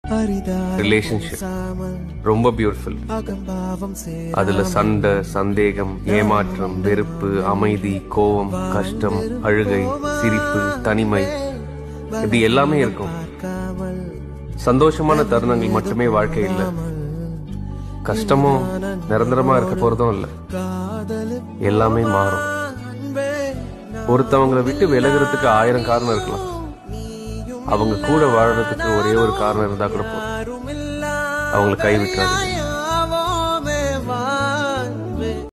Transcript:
relationship ரொம்ப beautiful அகம்பாவம் சேர அதுல சண்டை சந்தேகம் ஏமாற்றம் வெறுப்பு அமைதி கோபம் கஷ்டம் அழுகை சிரிப்பு தனிமை இப்படி எல்லாமே இருக்கும் சந்தோஷமான தருணங்கள் மட்டுமே வாழ்க்கை இல்ல கஷ்டமும் நிரந்தரமா இருக்க போறதும் இல்ல எல்லாமே மாறும் ஒருத்தவங்களை விட்டு விலகுறதுக்கு ஆயிரம் காரணம் இருக்கலாம் அவங்க கூட வாழறதுக்கு ஒரே ஒரு காரணம் இருந்தா கூட போதும் அவங்களை கைவிட்டாது